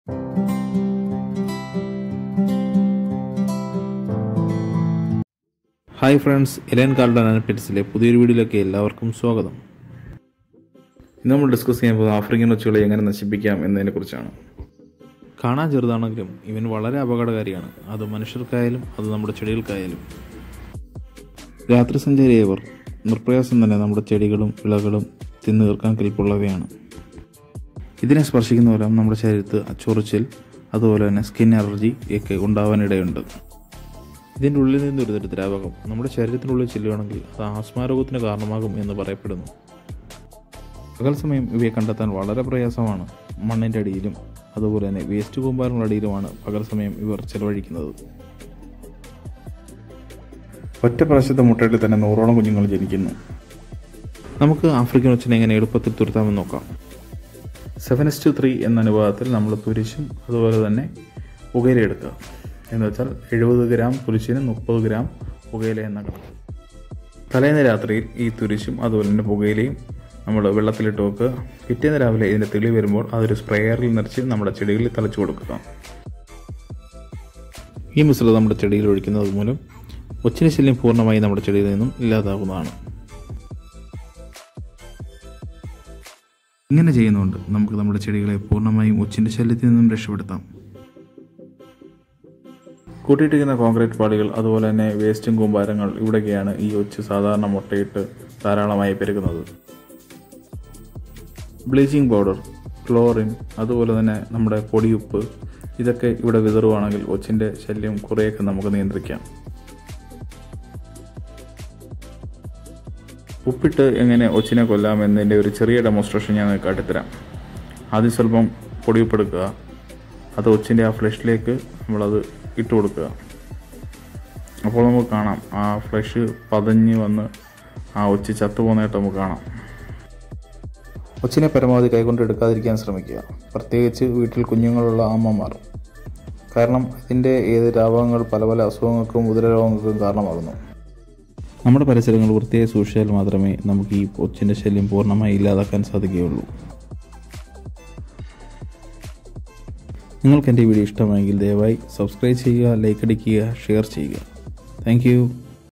hi friends ഇലൻ garden and പെറ്റ്സിലെ പുതിയൊരു വീഡിയോയിലേക്ക് എല്ലാവർക്കും സ്വാഗതം ഇന്ന് നമ്മൾ ഡിസ്കസ് ചെയ്യാൻ പോകുന്നത് ആഫ്രിക്കൻ ഒച്ചുകളെ എങ്ങനെ നശിപ്പിക്കാം എന്നതിനെക്കുറിച്ചാണ് കാണാൻ ചെറുതാണെങ്കിലും ഇവൻ വളരെ അപകടകാരിയാണ് അത് മനുഷ്യർക്കായാലും അത് നമ്മുടെ ചെടികൾക്കായാലും രാത്രി സഞ്ചാരിയവർ നിർപ്രയാസം തന്നെ നമ്മുടെ ചെടികളും വിളകളും തിന്നു തീർക്കാൻ കെൽപ്പുള്ളവയാണ് ഇതിനെ സ്പർശിക്കുന്ന മൂലം നമ്മുടെ ശരീരത്ത് ചൊറിച്ചിൽ അതുപോലെ തന്നെ സ്കിൻ അലർജി ഒക്കെ ഉണ്ടാവാനിടയുണ്ട് ഇതിൻ്റെ ഉള്ളിൽ നിന്ന് ഒരു ദ്രാവകം നമ്മുടെ ശരീരത്തിനുള്ളിൽ ചെല്ലുകയാണെങ്കിൽ അത് ആസ്മാരോഗത്തിന് കാരണമാകും എന്ന് പറയപ്പെടുന്നു പകൽ സമയം ഇവയെ കണ്ടെത്താൻ വളരെ പ്രയാസമാണ് മണ്ണിൻ്റെ അടിയിലും അതുപോലെ തന്നെ വേസ്റ്റ് കൂമ്പാരങ്ങളുടെ അടിയിലുമാണ് പകൽ സമയം ഇവർ ചെലവഴിക്കുന്നത് ഒറ്റ പ്രാവശ്യത്തെ മുട്ടയിൽ തന്നെ നൂറോളം കുഞ്ഞുങ്ങൾ ജനിക്കുന്നു നമുക്ക് ആഫ്രിക്കൻ ഒച്ചിനെ എങ്ങനെ എളുപ്പത്തിൽ തുരുത്താമെന്ന് നോക്കാം സെവൻ എസ് ടു ത്രീ എന്ന അനുപാതത്തിൽ നമ്മൾ തുരിശും അതുപോലെ തന്നെ പുകയില എടുക്കുക എന്ന് വെച്ചാൽ എഴുപത് ഗ്രാം തുരിശിന് മുപ്പത് ഗ്രാം പുകയില എന്ന കണക്ക് തലേന്ന് രാത്രിയിൽ ഈ തുരിശും അതുപോലെ തന്നെ പുകയിലയും നമ്മൾ വെള്ളത്തിലിട്ട് വെക്കുക പിറ്റേന്ന് രാവിലെ ഇതിൻ്റെ തെളി വരുമ്പോൾ അതൊരു സ്പ്രേയറിൽ നിറച്ച് നമ്മുടെ ചെടികളിൽ തളിച്ചു കൊടുക്കുക ഈ മിശ്രിതം നമ്മുടെ ചെടിയിൽ ഒഴിക്കുന്നത് മൂലം ഒച്ചിന് ശല്യം പൂർണ്ണമായി നമ്മുടെ ചെടിയിൽ നിന്നും ഇല്ലാതാകുന്നതാണ് ഇങ്ങനെ ചെയ്യുന്നതുകൊണ്ട് നമുക്ക് നമ്മുടെ ചെടികളെ പൂർണ്ണമായും ഒച്ചിൻ്റെ ശല്യത്തിൽ നിന്നും രക്ഷപ്പെടുത്താം കൂട്ടിയിട്ടിരിക്കുന്ന കോൺക്രീറ്റ് പാളികൾ അതുപോലെ തന്നെ വേസ്റ്റും കൂമ്പാരങ്ങൾ ഇവിടെയൊക്കെയാണ് ഈ ഒച്ച് സാധാരണ മുട്ടയിട്ട് ധാരാളമായി പെരുകുന്നത് ബ്ലീച്ചിങ് പൗഡർ ക്ലോറിൻ അതുപോലെ തന്നെ നമ്മുടെ പൊടിയുപ്പ് ഇതൊക്കെ ഇവിടെ വിതറുവാണെങ്കിൽ ഒച്ചിൻ്റെ ശല്യം കുറേയൊക്കെ നമുക്ക് നിയന്ത്രിക്കാം ഉപ്പിട്ട് എങ്ങനെ ഒച്ചിനെ കൊല്ലാം എന്നതിൻ്റെ ഒരു ചെറിയ ഡെമോൺസ്ട്രേഷൻ ഞാൻ നിങ്ങൾക്ക് കാട്ടിത്തരാം ആദ്യം സ്വല്പം പൊടിയുപ്പെടുക്കുക അത് ഒച്ചിൻ്റെ ആ ഫ്ലഷിലേക്ക് നമ്മളത് ഇട്ട് കൊടുക്കുക അപ്പോൾ നമുക്ക് കാണാം ആ ഫ്ലഷ് പതഞ്ഞ് വന്ന് ആ ഒച്ച് ചത്തുപോകുന്നതായിട്ട് നമുക്ക് കാണാം ഒച്ചിനെ പരമാവധി കൈകൊണ്ട് എടുക്കാതിരിക്കാൻ ശ്രമിക്കുക പ്രത്യേകിച്ച് വീട്ടിൽ കുഞ്ഞുങ്ങളുള്ള അമ്മമാർ കാരണം ഇതിൻ്റെ ഏത് രോഗങ്ങൾ പല പല അസുഖങ്ങൾക്കും ഉദരരോഗങ്ങൾക്കും കാരണമാകുന്നു നമ്മുടെ പരിസരങ്ങൾ വൃത്തിയായി സൂക്ഷിച്ചാൽ മാത്രമേ നമുക്ക് ഈ ഒച്ചിൻ്റെ ശല്യം പൂർണ്ണമായി ഇല്ലാതാക്കാൻ സാധിക്കുകയുള്ളൂ നിങ്ങൾക്ക് എൻ്റെ വീഡിയോ ഇഷ്ടമായെങ്കിൽ ദയവായി സബ്സ്ക്രൈബ് ചെയ്യുക ലൈക്ക് അടിക്കുക ഷെയർ ചെയ്യുക താങ്ക്